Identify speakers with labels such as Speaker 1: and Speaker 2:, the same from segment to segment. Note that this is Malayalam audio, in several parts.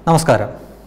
Speaker 1: നമസ്കാരം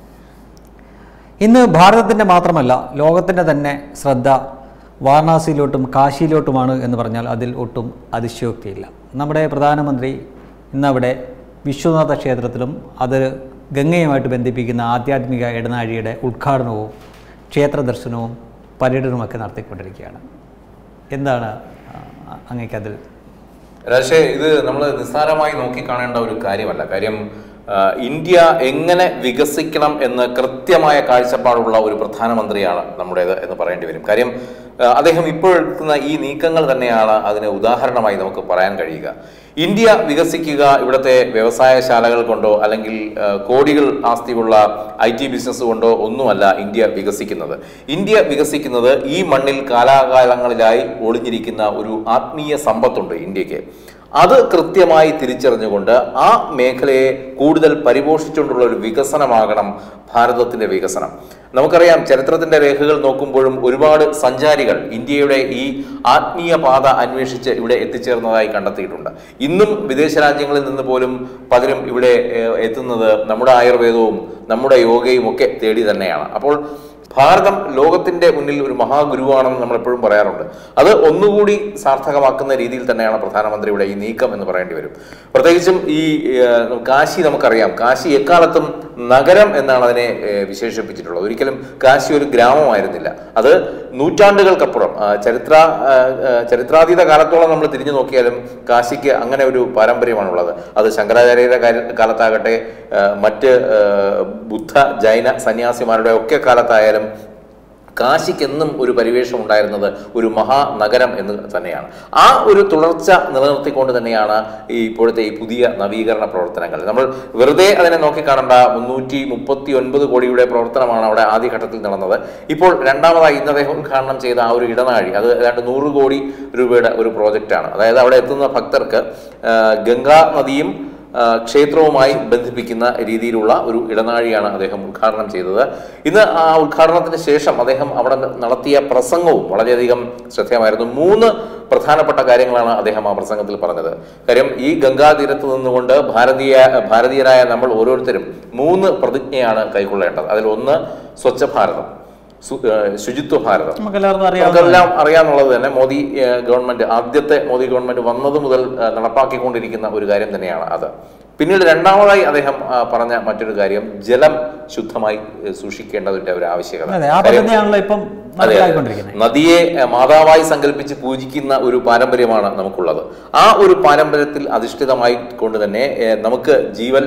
Speaker 1: ഇന്ന് ഭാരതത്തിൻ്റെ മാത്രമല്ല ലോകത്തിൻ്റെ തന്നെ ശ്രദ്ധ വാരണാസിയിലോട്ടും കാശിയിലോട്ടുമാണ് എന്ന് പറഞ്ഞാൽ അതിൽ ഒട്ടും അതിശയോക്തിയില്ല നമ്മുടെ പ്രധാനമന്ത്രി ഇന്നവിടെ വിശ്വനാഥ ക്ഷേത്രത്തിലും അത് ഗംഗയുമായിട്ട് ബന്ധിപ്പിക്കുന്ന ആധ്യാത്മിക ഇടനാഴിയുടെ ഉദ്ഘാടനവും ക്ഷേത്ര ദർശനവും പര്യടനവുമൊക്കെ നടത്തിക്കൊണ്ടിരിക്കുകയാണ് എന്താണ് ആ, അങ്ങേക്കതിൽ
Speaker 2: പക്ഷേ ഇത് നമ്മൾ നിസ്സാരമായി നോക്കിക്കാണേണ്ട ഒരു കാര്യമല്ല കാര്യം ആ, ഇന്ത്യ എങ്ങനെ വികസിക്കണം എന്ന് കൃത്യമായ കാഴ്ചപ്പാടുള്ള ഒരു പ്രധാനമന്ത്രിയാണ് നമ്മുടേത് എന്ന് പറയേണ്ടി വരും കാര്യം ആ, അദ്ദേഹം ഇപ്പോൾ എടുക്കുന്ന ഈ നീക്കങ്ങൾ തന്നെയാണ് അതിന് ഉദാഹരണമായി നമുക്ക് പറയാൻ കഴിയുക ഇന്ത്യ വികസിക്കുക ഇവിടുത്തെ വ്യവസായശാലകൾ കൊണ്ടോ അല്ലെങ്കിൽ ആ, കോടികൾ ആസ്തിയുള്ള ഐ ടി ബിസിനസ് കൊണ്ടോ ഒന്നുമല്ല ഇന്ത്യ വികസിക്കുന്നത് ഇന്ത്യ വികസിക്കുന്നത് ഈ മണ്ണിൽ കാലാകാലങ്ങളിലായി ഒളിഞ്ഞിരിക്കുന്ന ഒരു ആത്മീയ സമ്പത്തുണ്ട് ഇന്ത്യക്ക് അത് കൃത്യമായി തിരിച്ചറിഞ്ഞുകൊണ്ട് ആ മേഖലയെ കൂടുതൽ പരിപോഷിച്ചുകൊണ്ടുള്ള ഒരു വികസനമാകണം ഭാരതത്തിന്റെ വികസനം നമുക്കറിയാം ചരിത്രത്തിന്റെ രേഖകൾ നോക്കുമ്പോഴും ഒരുപാട് സഞ്ചാരികൾ ഇന്ത്യയുടെ ഈ ആത്മീയ പാത അന്വേഷിച്ച് ഇവിടെ എത്തിച്ചേർന്നതായി കണ്ടെത്തിയിട്ടുണ്ട് ഇന്നും വിദേശ രാജ്യങ്ങളിൽ നിന്ന് പോലും പലരും ഇവിടെ ഏഹ്, എത്തുന്നത് നമ്മുടെ ആയുർവേദവും നമ്മുടെ യോഗയും ഒക്കെ തേടി തന്നെയാണ് അപ്പോൾ ഭാരതം ലോകത്തിന്റെ മുന്നിൽ ഒരു മഹാഗുരുവാണെന്ന് നമ്മൾ എപ്പോഴും പറയാറുണ്ട് അത് ഒന്നുകൂടി സാർത്ഥകമാക്കുന്ന രീതിയിൽ തന്നെയാണ് പ്രധാനമന്ത്രിയുടെ ഈ നീക്കം എന്ന് പറയേണ്ടി വരും പ്രത്യേകിച്ചും ഈ ഏഹ്, കാശി നമുക്കറിയാം കാശി എക്കാലത്തും നഗരം എന്നാണ് അതിനെ ഏഹ്, വിശേഷിപ്പിച്ചിട്ടുള്ളത് ഒരിക്കലും കാശി ഒരു ഗ്രാമമായിരുന്നില്ല അത് നൂറ്റാണ്ടുകൾക്കപ്പുറം ആ, ചരിത്ര ആ, ആ, ചരിത്രാതീത കാലത്തോളം നമ്മൾ തിരിഞ്ഞു നോക്കിയാലും കാശിക്ക് അങ്ങനെ ഒരു പാരമ്പര്യമാണുള്ളത് അത് ശങ്കരാചാര്യരുടെ കാര്യ- കാലത്താകട്ടെ ആ, മറ്റ് ആ, ബുദ്ധ ജൈന സന്യാസിമാരുടെ ഒക്കെ കാലത്തായാലും കാശിക്ക് എന്നും ഒരു പരിവേഷം ഉണ്ടായിരുന്നത് ഒരു മഹാനഗരം എന്ന് തന്നെയാണ് ആ ഒരു തുടർച്ച നിലനിർത്തിക്കൊണ്ട് തന്നെയാണ് ഈ ഇപ്പോഴത്തെ ഈ പുതിയ നവീകരണ പ്രവർത്തനങ്ങൾ നമ്മൾ വെറുതെ അതിനെ നോക്കിക്കാണേണ്ട മുന്നൂറ്റി മുപ്പത്തി ഒൻപത് കോടിയുടെ പ്രവർത്തനമാണ് അവിടെ ആദ്യഘട്ടത്തിൽ നടന്നത് ഇപ്പോൾ രണ്ടാമതായി ഇന്ന് അദ്ദേഹം ഉദ്ഘാടനം ചെയ്ത ആ ഒരു ഇടനാഴി അത് ഏതാണ്ട് നൂറ് കോടി രൂപയുടെ ഒരു പ്രോജക്റ്റാണ് അതായത് അവിടെ എത്തുന്ന ഭക്തർക്ക് ആ, ഗംഗാ നദിയും ആ, ക്ഷേത്രവുമായി ബന്ധിപ്പിക്കുന്ന രീതിയിലുള്ള ഒരു ഇടനാഴിയാണ് അദ്ദേഹം ഉദ്ഘാടനം ചെയ്തത് ഇന്ന് ആ ഉദ്ഘാടനത്തിന് ശേഷം അദ്ദേഹം അവിടെ നടത്തിയ പ്രസംഗവും വളരെയധികം ശ്രദ്ധേയമായിരുന്നു മൂന്ന് പ്രധാനപ്പെട്ട കാര്യങ്ങളാണ് അദ്ദേഹം ആ പ്രസംഗത്തിൽ പറഞ്ഞത് കാര്യം ഈ ഗംഗാതീരത്ത് നിന്നുകൊണ്ട് ഭാരതീയ ഭാരതീയരായ നമ്മൾ ഓരോരുത്തരും മൂന്ന് പ്രതിജ്ഞയാണ് കൈക്കൊള്ളേണ്ടത് അതിൽ ഒന്ന് സ്വച്ഛ ഭാരതം സു- ഏഹ് ശുചിത്വ ഭാരതം
Speaker 1: നമുക്കെല്ലാവർക്കും അറിയാവുന്ന
Speaker 2: നമുക്കെല്ലാം അറിയാന്നുള്ളത് തന്നെ മോദി ഏഹ്, ഗവൺമെന്റ് ആദ്യത്തെ മോദി ഗവൺമെന്റ് വന്നത് മുതൽ ഏഹ്, നടപ്പാക്കിക്കൊണ്ടിരിക്കുന്ന ഒരു കാര്യം തന്നെയാണ് അത് പിന്നീട് രണ്ടാമതായി അദ്ദേഹം ആ, പറഞ്ഞ മറ്റൊരു കാര്യം ജലം ശുദ്ധമായി ഏഹ്, സൂക്ഷിക്കേണ്ടതിന്റെ ഒരു ആവശ്യകത
Speaker 1: അതെ ആ
Speaker 2: കാര്യം-
Speaker 1: പദ്ധതിയാണല്ലോ ഇപ്പം
Speaker 2: അതെ,
Speaker 1: നടപ്പിലാക്കിക്കൊണ്ടിരിക്കുന്നത്
Speaker 2: നദിയെ ഏഹ്, മാതാവായി സങ്കല്പിച്ച് പൂജിക്കുന്ന ഒരു പാരമ്പര്യമാണ് നമുക്കുള്ളത് ആ ഒരു പാരമ്പര്യത്തിൽ അധിഷ്ഠിതമായി കൊണ്ട് തന്നെ ഏഹ്, നമുക്ക് ജീവൻ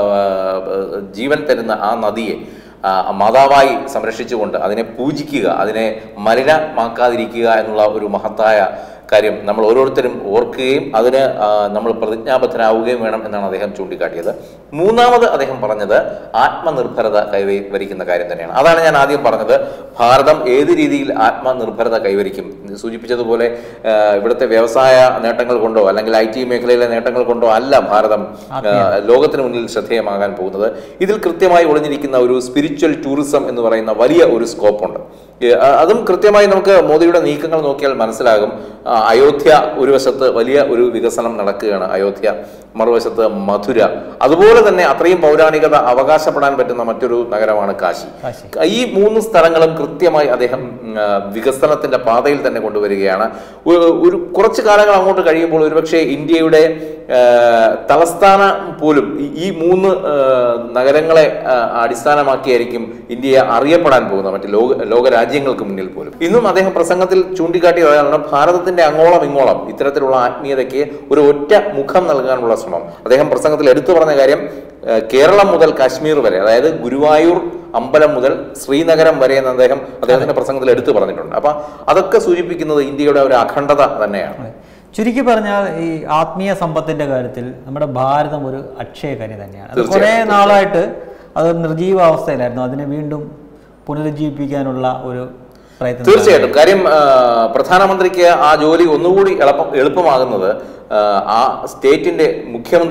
Speaker 2: ഏഹ്, ജീവൻ തരുന്ന ആ നദിയെ ആ, മാതാവായി സംരക്ഷിച്ചുകൊണ്ട് അതിനെ പൂജിക്കുക അതിനെ മലിനമാക്കാതിരിക്കുക എന്നുള്ള ഒരു മഹത്തായ കാര്യം നമ്മൾ ഓരോരുത്തരും ഓർക്കുകയും അതിന് ആ, നമ്മൾ പ്രതിജ്ഞാബദ്ധരാവുകയും വേണം എന്നാണ് അദ്ദേഹം ചൂണ്ടിക്കാട്ടിയത് മൂന്നാമത് അദ്ദേഹം പറഞ്ഞത് ആത്മനിർഭരത കൈവരിക്കുന്ന കാര്യം തന്നെയാണ് അതാണ് ഞാൻ ആദ്യം പറഞ്ഞത് ഭാരതം ഏത് രീതിയിൽ ആത്മനിർഭരത കൈവരിക്കും ഇത് സൂചിപ്പിച്ചതുപോലെ ആ, ഇവിടുത്തെ വ്യവസായ നേട്ടങ്ങൾ കൊണ്ടോ അല്ലെങ്കിൽ ഐ ടി മേഖലയിലെ നേട്ടങ്ങൾ കൊണ്ടോ അല്ല ഭാരതം ആ, ലോകത്തിന് മുന്നിൽ ശ്രദ്ധേയമാകാൻ പോകുന്നത് ഇതിൽ കൃത്യമായി ഒളിഞ്ഞിരിക്കുന്ന ഒരു സ്പിരിച്വൽ ടൂറിസം എന്ന് പറയുന്ന വലിയ ഒരു സ്കോപ്പുണ്ട് ഏ, അ- അതും കൃത്യമായി നമുക്ക് മോദിയുടെ നീക്കങ്ങൾ നോക്കിയാൽ മനസ്സിലാകും ആ, അയോധ്യ ഒരു വശത്ത് വലിയ ഒരു വികസനം നടക്കുകയാണ് അയോധ്യ മറുവശത്ത് മധുര അതുപോലെ തന്നെ അത്രയും പൗരാണികത അവകാശപ്പെടാൻ പറ്റുന്ന മറ്റൊരു നഗരമാണ് കാശി
Speaker 1: കാശി.
Speaker 2: ഈ മൂന്ന് സ്ഥലങ്ങളും കൃത്യമായി അദ്ദേഹം ഉം, ആ, വികസനത്തിന്റെ പാതയിൽ തന്നെ കൊണ്ടുവരികയാണ് ഒരു- ഒരു കുറച്ച് കാലങ്ങൾ അങ്ങോട്ട് കഴിയുമ്പോൾ ഒരുപക്ഷെ ഇന്ത്യയുടെ ആ, തലസ്ഥാനം പോലും ഈ- ഈ മൂന്ന് ആ, നഗരങ്ങളെ ആ, അടിസ്ഥാനമാക്കിയായിരിക്കും ഇന്ത്യയെ അറിയപ്പെടാൻ പോകുന്നത് മറ്റ് ലോക ലോക രാജ്യങ്ങൾക്ക് മുന്നിൽ പോലും ഇന്നും അദ്ദേഹം പ്രസംഗത്തിൽ ചൂണ്ടിക്കാട്ടിയതാണ് ഭാരതത്തിന്റെ അങ്ങോളം ഇങ്ങോളം ഇത്തരത്തിലുള്ള ആത്മീയതയ്ക്ക് ഒരു ഒറ്റ മുഖം നൽകാനുള്ള ശ്രമം അദ്ദേഹം പ്രസംഗത്തിൽ എടുത്തു പറഞ്ഞ കാര്യം ആ, കേരളം മുതൽ കാശ്മീർ വരെ അതായത് ഗുരുവായൂർ അമ്പലം മുതൽ ശ്രീനഗരം വരെ എന്ന് അദ്ദേഹം അദ്ദേഹത്തിന്റെ പ്രസംഗത്തിൽ എടുത്തു പറഞ്ഞിട്ടുണ്ട് അപ്പൊ അതൊക്കെ സൂചിപ്പിക്കുന്നത് ഇന്ത്യയുടെ ഒരു അഖണ്ഡത തന്നെയാണ്
Speaker 1: അതെ. ചുരുക്കി പറഞ്ഞാൽ ഈ ആത്മീയ സമ്പത്തിന്റെ കാര്യത്തിൽ നമ്മുടെ ഭാരതം ഒരു അക്ഷയഖനി തന്നെയാണ് അത്
Speaker 2: തീർച്ചയായും,
Speaker 1: കുറേ നാളായിട്ട് അത് നിർജീവാവസ്ഥയിലായിരുന്നു അതിനെ വീണ്ടും പുനരുജ്ജീവിപ്പിക്കാനുള്ള ഒരു പ്രയത്നം
Speaker 2: തീർച്ചയായിട്ടും കാര്യം ആ, പ്രധാനമന്ത്രിക്ക് ആ ജോലി ഒന്നുകൂടി എളുപ്പം എളുപ്പമാകുന്നത് ആ, ആ സ്റ്റേറ്റിന്റെ മുഖ്യമന്ത്രി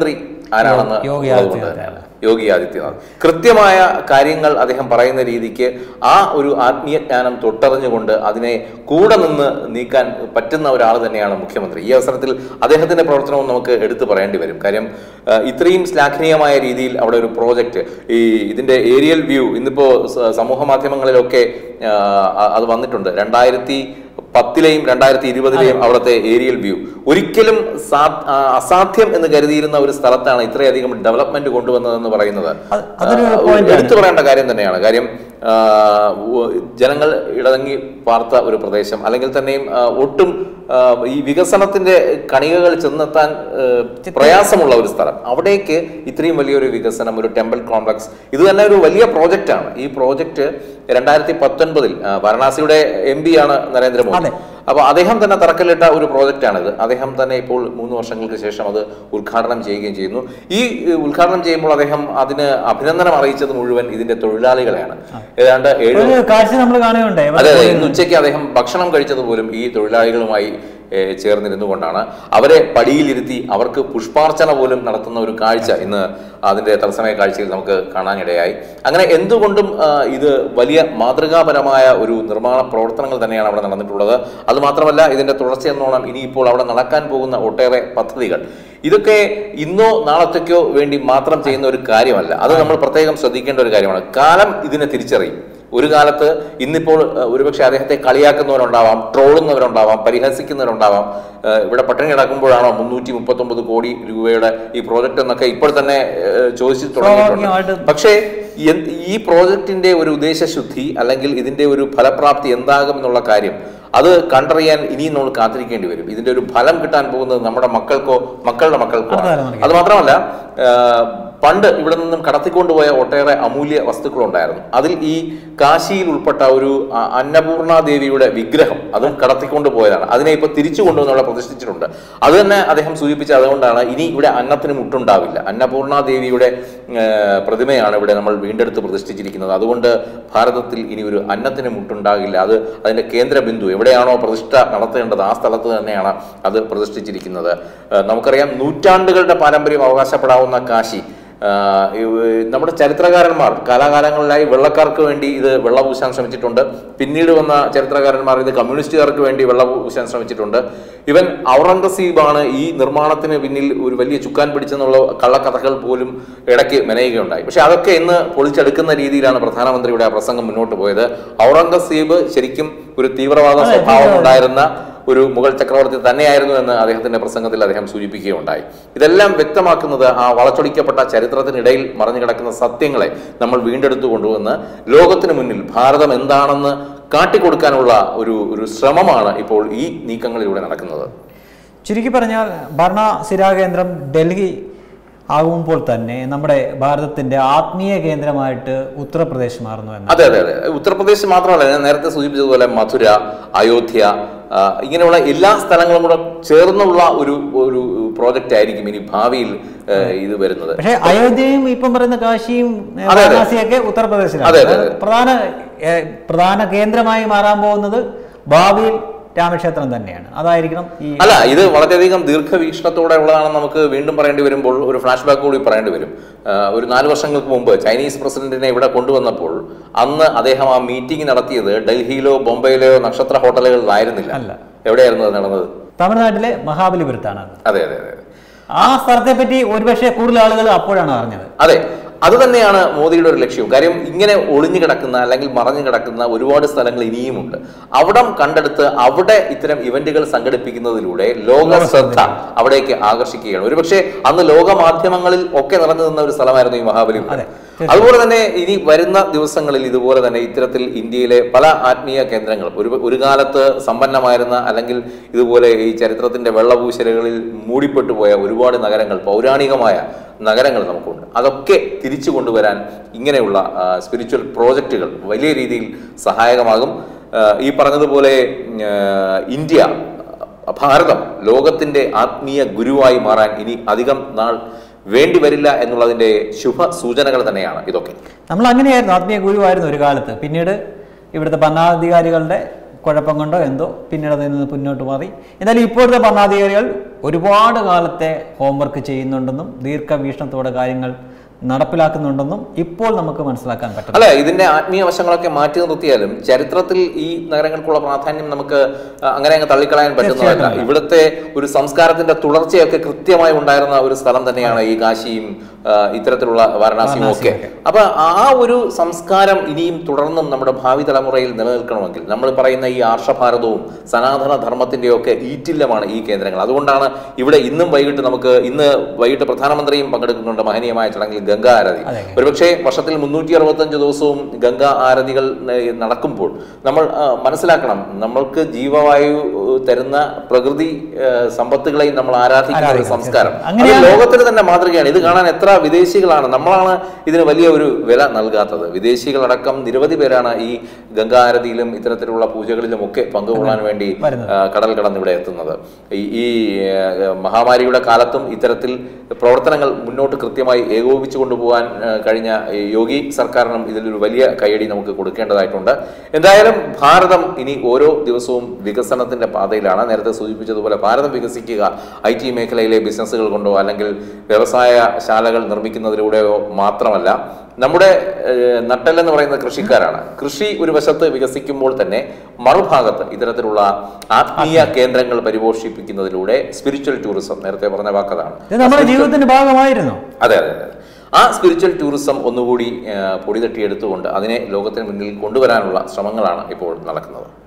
Speaker 2: ആരാണെന്ന്
Speaker 1: യോഗി
Speaker 2: ഉള്ളതുകൊണ്ട് തന്നെയാണ് യോഗി ആദിത്യനാഥ് കൃത്യമായ കാര്യങ്ങൾ അദ്ദേഹം പറയുന്ന രീതിക്ക് ആ ഒരു ആത്മീയ ജ്ഞാനം തൊട്ടറിഞ്ഞുകൊണ്ട് അതിനെ കൂടെ നിന്ന് നീക്കാൻ പറ്റുന്ന ഒരാൾ തന്നെയാണ് മുഖ്യമന്ത്രി ഈ അവസരത്തിൽ അദ്ദേഹത്തിന്റെ പ്രവർത്തനവും നമുക്ക് എടുത്തു പറയേണ്ടി വരും കാര്യം ആ, ഇത്രയും ശ്ലാഘനീയമായ രീതിയിൽ അവിടെ ഒരു പ്രോജക്റ്റ് ഈ ഇതിന്റെ ഏരിയൽ വ്യൂ ഇന്നിപ്പോ സ- സമൂഹ മാധ്യമങ്ങളിലൊക്കെ ആ, അ- അത് വന്നിട്ടുണ്ട് രണ്ടായിരത്തി പത്തിലെയും രണ്ടായിരത്തി ഇരുപതിലെയും അവിടുത്തെ ഏരിയൽ വ്യൂ ഒരിക്കലും സാ- ആ, അസാധ്യം എന്ന് കരുതിയിരുന്ന ഒരു സ്ഥലത്താണ് ഇത്രയധികം ഡെവലപ്മെന്റ് കൊണ്ടുവന്നതെന്ന് പറയുന്നത്
Speaker 1: അത് അതൊരു
Speaker 2: ആ,
Speaker 1: point ആണ്.
Speaker 2: എടുത്തു പറയേണ്ട കാര്യം തന്നെയാണ് കാര്യം ആ, ഉ- ജനങ്ങൾ ഇടങ്ങി പാർത്ത ഒരു പ്രദേശം അല്ലെങ്കിൽ തന്നെയും ആ, ഒട്ടും ആ, ഈ വികസനത്തിന്റെ കണികകൾ ചെന്നെത്താൻ ആ, പ്രയാസമുള്ള ഒരു സ്ഥലം അവിടേക്ക് ഇത്രയും വലിയൊരു വികസനം ഒരു ടെമ്പിൾ കോംപ്ലക്സ് ഇത് തന്നെ ഒരു വലിയ പ്രോജക്റ്റ് ആണ് ഈ പ്രോജക്റ്റ് രണ്ടായിരത്തി പത്തൊൻപതിൽ വാരണാസിയുടെ എം പി ആണ് നരേന്ദ്രമോദി
Speaker 1: അതെ.
Speaker 2: അപ്പോൾ അദ്ദേഹം തന്നെ തറക്കല്ലിട്ട ഒരു പ്രോജക്റ്റാണിത് അദ്ദേഹം തന്നെ ഇപ്പോൾ മൂന്ന് വർഷങ്ങൾക്ക് ശേഷം അത് ഉദ്ഘാടനം ചെയ്യുകയും ചെയ്യുന്നു ഈ ഏഹ്, ഉദ്ഘാടനം ചെയ്യുമ്പോൾ അദ്ദേഹം അതിന് അഭിനന്ദനം അറിയിച്ചത് മുഴുവൻ ഇതിന്റെ തൊഴിലാളികളെയാണ് ഏതാണ്ട് ഏഴ്
Speaker 1: ഒരു കാഴ്ച നമ്മൾ കാണുകയുണ്ടായി
Speaker 2: അതെ അതെ ഇന്ന് ഉച്ചയ്ക്ക് അദ്ദേഹം ഭക്ഷണം കഴിച്ചത് പോലും ഈ തൊഴിലാളികളുമായി ഏഹ്, ചേർന്നിരുന്നു കൊണ്ടാണ് അവരെ പടിയിലിരുത്തി അവർക്ക് പുഷ്പാർച്ചന പോലും നടത്തുന്ന ഒരു കാഴ്ച ഇന്ന് അതിന്റെ തത്സമയ കാഴ്ചയിൽ നമുക്ക് കാണാനിടയായി അങ്ങനെ എന്തുകൊണ്ടും ആ, ഇത് വലിയ മാതൃകാപരമായ ഒരു നിർമ്മാണ പ്രവർത്തനങ്ങൾ തന്നെയാണ് അവിടെ നടന്നിട്ടുള്ളത് അത് മാത്രമല്ല ഇതിന്റെ തുടർച്ചയെന്നോണം ഇനിയിപ്പോൾ അവിടെ നടക്കാൻ പോകുന്ന ഒട്ടേറെ പദ്ധതികൾ ഇതൊക്കെ ഇന്നോ നാളത്തേക്കോ വേണ്ടി മാത്രം ചെയ്യുന്ന ഒരു കാര്യമല്ല അത് നമ്മൾ പ്രത്യേകം ശ്രദ്ധിക്കേണ്ട ഒരു കാര്യമാണ് കാലം ഇതിനെ തിരിച്ചറിയും ഒരു കാലത്ത് ഇന്നിപ്പോൾ ഏഹ്, ഒരുപക്ഷെ അദ്ദേഹത്തെ കളിയാക്കുന്നവരുണ്ടാവാം ട്രോളുന്നവരുണ്ടാവാം പരിഹസിക്കുന്നവരുണ്ടാവാം ഏഹ്, ഇവിടെ പട്ടിണി കിടക്കുമ്പോഴാണോ മുന്നൂറ്റി മുപ്പത്തൊമ്പത് കോടി രൂപയുടെ ഈ പ്രോജക്റ്റ് എന്നൊക്കെ ഇപ്പോൾ തന്നെ ഏഹ്, ചോദിച്ചു തുടങ്ങിയിട്ടുണ്ട്
Speaker 1: സ്വാഭാവികമായിട്ടും
Speaker 2: പക്ഷേ എന്ത് ഈ പ്രോജക്റ്റിന്റെ ഒരു ഉദ്ദേശശുദ്ധി അല്ലെങ്കിൽ ഇതിന്റെ ഒരു ഫലപ്രാപ്തി എന്താകും എന്നുള്ള കാര്യം അത് കണ്ടറിയാൻ ഇനിയും നമ്മൾ കാത്തിരിക്കേണ്ടി വരും ഇതിന്റെ ഒരു ഫലം കിട്ടാൻ പോകുന്നത് നമ്മുടെ മക്കൾക്കോ മക്കളുടെ മക്കൾക്കോ
Speaker 1: അടുത്ത
Speaker 2: ആണ്.
Speaker 1: തലമുറയ്ക്ക്.
Speaker 2: അത് മാത്രമല്ല ആ, പണ്ട് ഇവിടെ നിന്നും കടത്തിക്കൊണ്ടുപോയ ഒട്ടേറെ അമൂല്യ വസ്തുക്കളുണ്ടായിരുന്നു അതിൽ ഈ കാശിയിൽ ഉൾപ്പെട്ട ഒരു ആ, അന്നപൂർണ ദേവിയുടെ വിഗ്രഹം അതും കടത്തിക്കൊണ്ടുപോയതാണ് അതിനെ ഇപ്പൊ തിരിച്ചു കൊണ്ടുവന്നുള്ള പ്രതിഷ്ഠിച്ചിട്ടുണ്ട് അത് തന്നെ അദ്ദേഹം സൂചിപ്പിച്ചത് അതുകൊണ്ടാണ് ഇനി ഇവിടെ അന്നത്തിന് മുട്ടുണ്ടാവില്ല അന്നപൂർണ ദേവിയുടെ ആ, പ്രതിമയാണ് ഇവിടെ നമ്മൾ വീണ്ടെടുത്ത് പ്രതിഷ്ഠിച്ചിരിക്കുന്നത് അതുകൊണ്ട് ഭാരതത്തിൽ ഇനി ഒരു അന്നത്തിന് മുട്ടുണ്ടാകില്ല അത് അതിന്റെ കേന്ദ്ര ബിന്ദു എവിടെയാണോ പ്രതിഷ്ഠ നടത്തേണ്ടത് ആ സ്ഥലത്ത് തന്നെയാണ് അത് പ്രതിഷ്ഠിച്ചിരിക്കുന്നത് ആ, നമുക്കറിയാം നൂറ്റാണ്ടുകളുടെ പാരമ്പര്യം അവകാശപ്പെടാവുന്ന കാശി ആ, ഈ- നമ്മുടെ ചരിത്രകാരന്മാർ കാലാകാലങ്ങളിലായി വെള്ളക്കാർക്ക് വേണ്ടി ഇത് വെള്ളപൂശാൻ ശ്രമിച്ചിട്ടുണ്ട് പിന്നീട് വന്ന ചരിത്രകാരന്മാർ ഇത് കമ്മ്യൂണിസ്റ്റുകാർക്ക് വേണ്ടി വെള്ളപൂശാൻ ശ്രമിച്ചിട്ടുണ്ട് ഇവൻ ഔറംഗസീബാണ് ഈ നിർമ്മാണത്തിന് പിന്നിൽ ഒരു വലിയ ചുക്കാൻ പിടിച്ചെന്നുള്ള കള്ളക്കഥകൾ പോലും ഇടയ്ക്ക് മെനയുകയുണ്ടായി പക്ഷെ അതൊക്കെ ഇന്ന് പൊളിച്ചെടുക്കുന്ന രീതിയിലാണ് പ്രധാനമന്ത്രിയുടെ ആ പ്രസംഗം മുന്നോട്ട് പോയത് ഔറംഗസീബ് ശരിക്കും ഒരു തീവ്രവാദ
Speaker 1: അതെ,
Speaker 2: സ്വഭാവം
Speaker 1: തീവ്രവാദി.
Speaker 2: ഉണ്ടായിരുന്ന ഒരു മുഗൾ ചക്രവർത്തി തന്നെയായിരുന്നു എന്ന് അദ്ദേഹത്തിന്റെ പ്രസംഗത്തിൽ അദ്ദേഹം സൂചിപ്പിക്കുകയുണ്ടായി ഇതെല്ലാം വ്യക്തമാക്കുന്നത് ആ വളച്ചൊടിക്കപ്പെട്ട ചരിത്രത്തിനിടയിൽ മറഞ്ഞു കിടക്കുന്ന സത്യങ്ങളെ നമ്മൾ വീണ്ടെടുത്തു കൊണ്ടുവന്ന് ലോകത്തിന് മുന്നിൽ ഭാരതം എന്താണെന്ന് കാട്ടിക്കൊടുക്കാനുള്ള ഒരു ഒരു ശ്രമമാണ് ഇപ്പോൾ ഈ നീക്കങ്ങളിലൂടെ നടക്കുന്നത്
Speaker 1: ചുരുക്കി പറഞ്ഞാൽ ഭരണ സ്ഥിരാകേന്ദ്രം ഡൽഹി ആകുമ്പോൾ തന്നെ നമ്മുടെ ഭാരതത്തിന്റെ ആത്മീയ കേന്ദ്രമായിട്ട് ഉത്തർപ്രദേശ് മാറുന്നു എന്ന്
Speaker 2: അതെ അതെ അതെ ഉത്തർപ്രദേശ് മാത്രമല്ല ഞാൻ നേരത്തെ സൂചിപ്പിച്ചതുപോലെ മഥുര അയോധ്യ ആ, ഇങ്ങനെയുള്ള എല്ലാ സ്ഥലങ്ങളും കൂടെ ചേർന്നുള്ള ഒരു ഒരു പ്രോജക്റ്റ് ആയിരിക്കും ഇനി ഭാവിയിൽ ആ, ഇത് വരുന്നത്
Speaker 1: പക്ഷേ അയോധ്യയും ഇപ്പം പറയുന്ന കാശിയും ഏ,
Speaker 2: അതെ, അതെ.
Speaker 1: വാരണാസിയൊക്കെ ഉത്തർപ്രദേശിലാണ്
Speaker 2: അതെ, അതെ, അതെ.
Speaker 1: പ്രധാന ഏ, പ്രധാന കേന്ദ്രമായി മാറാൻ പോകുന്നത് ഭാവിയിൽ രാമക്ഷേത്രം തന്നെയാണ് അതായിരിക്കണം ഈ
Speaker 2: അല്ല ഇത് വളരെയധികം ദീർഘവീക്ഷണത്തോടെ ഉള്ളതാണെന്ന് നമുക്ക് വീണ്ടും പറയേണ്ടി വരുമ്പോൾ ഒരു ഫ്ലാഷ് ബാക്ക് കൂടി പറയേണ്ടി വരും ആ, ഒരു നാല് വർഷങ്ങൾക്ക് മുമ്പ് ചൈനീസ് പ്രസിഡന്റിനെ ഇവിടെ കൊണ്ടുവന്നപ്പോൾ അന്ന് അദ്ദേഹം ആ മീറ്റിംഗ് നടത്തിയത് ഡൽഹിയിലോ ബോംബെയിലെയോ നക്ഷത്ര ഹോട്ടലുകളിലായിരുന്നില്ല
Speaker 1: അല്ല.
Speaker 2: എവിടെയായിരുന്നു അത് നടന്നത്
Speaker 1: തമിഴ്നാട്ടിലെ മഹാബലിപുരത്താണ് അത്
Speaker 2: അതെ അതെ അതെ
Speaker 1: ആ സ്ഥലത്തെ പറ്റി ഒരുപക്ഷെ കൂടുതൽ ആളുകൾ അപ്പോഴാണ് അറിഞ്ഞത്
Speaker 2: അതെ അത് തന്നെയാണ് മോദിയുടെ ഒരു ലക്ഷ്യം കാര്യം ഇങ്ങനെ ഒളിഞ്ഞു കിടക്കുന്ന അല്ലെങ്കിൽ മറഞ്ഞു കിടക്കുന്ന ഒരുപാട് സ്ഥലങ്ങൾ ഇനിയുമുണ്ട് അവിടം കണ്ടെടുത്ത് അവിടെ ഇത്തരം ഇവന്റുകൾ സംഘടിപ്പിക്കുന്നതിലൂടെ ലോക ശ്രദ്ധ അവിടേക്ക് ആകർഷിക്കുകയാണ് ഒരുപക്ഷെ അന്ന് ലോക മാധ്യമങ്ങളിൽ ഒക്കെ നിറഞ്ഞു നിന്ന ഒരു സ്ഥലമായിരുന്നു ഈ മഹാബലിപുരം
Speaker 1: അതെ,
Speaker 2: അതുപോലെ തന്നെ ഇനി വരുന്ന ദിവസങ്ങളിൽ ഇതുപോലെ തന്നെ ഇത്തരത്തിൽ ഇന്ത്യയിലെ പല ആത്മീയ കേന്ദ്രങ്ങളും ഒരു ഒരു കാലത്ത് സമ്പന്നമായിരുന്ന അല്ലെങ്കിൽ ഇതുപോലെ ഈ ചരിത്രത്തിന്റെ വെള്ളപൂശലുകളിൽ മൂടിപ്പെട്ടു പോയ ഒരുപാട് നഗരങ്ങൾ പൗരാണികമായ നഗരങ്ങൾ നമുക്കുണ്ട് അതൊക്കെ തിരിച്ചു കൊണ്ടുവരാൻ ഇങ്ങനെയുള്ള സ്പിരിച്വൽ പ്രോജക്റ്റുകൾ വലിയ രീതിയിൽ സഹായകമാകും ആ, ഈ പറഞ്ഞതുപോലെ ആ, ഇന്ത്യ ഭാരതം ലോകത്തിന്റെ ആത്മീയ ഗുരുവായി മാറാൻ ഇനി അധികം നാൾ വേണ്ടി വരില്ല എന്നുള്ളതിന്റെ ശുഭ സൂചനകൾ തന്നെയാണ് ഇതൊക്കെ
Speaker 1: നമ്മൾ അങ്ങനെയായിരുന്നു ആത്മീയ ഗുരുവായിരുന്നു ഒരു കാലത്ത് പിന്നീട് ഇവിടുത്തെ ഭരണാധികാരികളുടെ കുഴപ്പം കൊണ്ടോ എന്തോ പിന്നീട് അതിൽ നിന്ന് മുന്നോട്ട് മാറി എന്നാലും ഇപ്പോഴത്തെ ഭരണാധികാരികൾ ഒരുപാട് കാലത്തെ ഹോംവർക്ക് ചെയ്യുന്നുണ്ടെന്നും ദീർഘവീക്ഷണത്തോടെ കാര്യങ്ങൾ നടപ്പിലാക്കുന്നുണ്ടെന്നും ഇപ്പോൾ നമുക്ക് മനസ്സിലാക്കാൻ പറ്റും
Speaker 2: അല്ല ഇതിന്റെ ആത്മീയ വശങ്ങളൊക്കെ മാറ്റി നിർത്തിയാലും ചരിത്രത്തിൽ ഈ നഗരങ്ങൾക്കുള്ള പ്രാധാന്യം നമുക്ക് ആ, അങ്ങനെ അങ്ങ് തള്ളിക്കളയാൻ പറ്റുന്നതല്ല ഇവിടുത്തെ ഒരു സംസ്കാരത്തിന്റെ തുടർച്ചയൊക്കെ കൃത്യമായി ഉണ്ടായിരുന്ന ഒരു സ്ഥലം തന്നെയാണ് ഈ കാശിയും ആ, ഇത്തരത്തിലുള്ള വാരണാസിയും ഒക്കെ അപ്പൊ ആ ഒരു സംസ്കാരം ഇനിയും തുടർന്നും നമ്മുടെ ഭാവി തലമുറയിൽ നിലനിൽക്കണമെങ്കിൽ നമ്മൾ പറയുന്ന ഈ ആർഷഭാരതവും സനാതന ധർമ്മത്തിന്റെയും ഒക്കെ ഈറ്റില്ലമാണ് ഈ കേന്ദ്രങ്ങൾ അതുകൊണ്ടാണ് ഇവിടെ ഇന്നും വൈകിട്ട് നമുക്ക് ഇന്ന് വൈകിട്ട് പ്രധാനമന്ത്രിയും പങ്കെടുക്കുന്നുണ്ട് മഹനീയമായ ചടങ്ങിൽ ഗംഗാ ആരതി ഒരുപക്ഷെ വർഷത്തിൽ മുന്നൂറ്റി അറുപത്തഞ്ച് ദിവസവും ഗംഗാ ആരതികൾ ഏഹ്, നടക്കുമ്പോൾ നമ്മൾ ആ, മനസ്സിലാക്കണം നമ്മൾക്ക് ജീവവായു ഏഹ്, തരുന്ന പ്രകൃതി ഏഹ്, സമ്പത്തുകളെയും നമ്മൾ ആരാധിക്കുന്ന ഒരു സംസ്കാരം അത് ലോകത്തിന് തന്നെ മാതൃകയാണ് ഇത് കാണാൻ എത്ര വിദേശികളാണ് നമ്മളാണ് ഇതിന് വലിയ ഒരു വില നൽകാത്തത് വിദേശികളടക്കം നിരവധി പേരാണ് ഈ ഗംഗാ ആരതിയിലും ഇത്തരത്തിലുള്ള പൂജകളിലും ഒക്കെ പങ്കുകൊള്ളാൻ വേണ്ടി ആ, കടൽ കടന്ന് ഇവിടെ എത്തുന്നത് ഈ ഈ ആ, മഹാമാരിയുടെ കാലത്തും ഇത്തരത്തിൽ പ്രവർത്തനങ്ങൾ മുന്നോട്ട് കൃത്യമായി ഏകോപിച്ചു കൊണ്ടുപോകാൻ ആ, കഴിഞ്ഞ ഈ യോഗി സർക്കാരിനും ഇതിലൊരു വലിയ കൈയടി നമുക്ക് കൊടുക്കേണ്ടതായിട്ടുണ്ട് എന്തായാലും ഭാരതം ഇനി ഓരോ ദിവസവും വികസനത്തിന്റെ പാതയിലാണ് നേരത്തെ സൂചിപ്പിച്ചതുപോലെ ഭാരതം വികസിക്കുക ഐ ടി മേഖലയിലെ ബിസിനസ്സുകൾ കൊണ്ടോ അല്ലെങ്കിൽ വ്യവസായ ശാലകൾ നിർമ്മിക്കുന്നതിലൂടെയോ മാത്രമല്ല നമ്മുടെ ഏഹ്, നട്ടെല്ലെന്ന് പറയുന്ന കൃഷിക്കാരാണ് കൃഷി ഒരു വശത്ത് വികസിക്കുമ്പോൾ തന്നെ മറുഭാഗത്ത് ഇത്തരത്തിലുള്ള ആത്മീയ കേന്ദ്രങ്ങൾ പരിപോഷിപ്പിക്കുന്നതിലൂടെ സ്പിരിച്വൽ ടൂറിസം നേരത്തെ പറഞ്ഞ വാക്കതാണ്
Speaker 1: ഇത് നമ്മുടെ ജീവിതത്തിന്റെ ഭാഗമായിരുന്നു
Speaker 2: അതെ അതെ അതെ ആ സ്പിരിച്വൽ ടൂറിസം ഒന്നുകൂടി ഏഹ്, പൊടി തട്ടിയെടുത്തുകൊണ്ട് അതിനെ ലോകത്തിന് മുന്നിൽ കൊണ്ടുവരാനുള്ള ശ്രമങ്ങളാണ് ഇപ്പോൾ നടക്കുന്നത്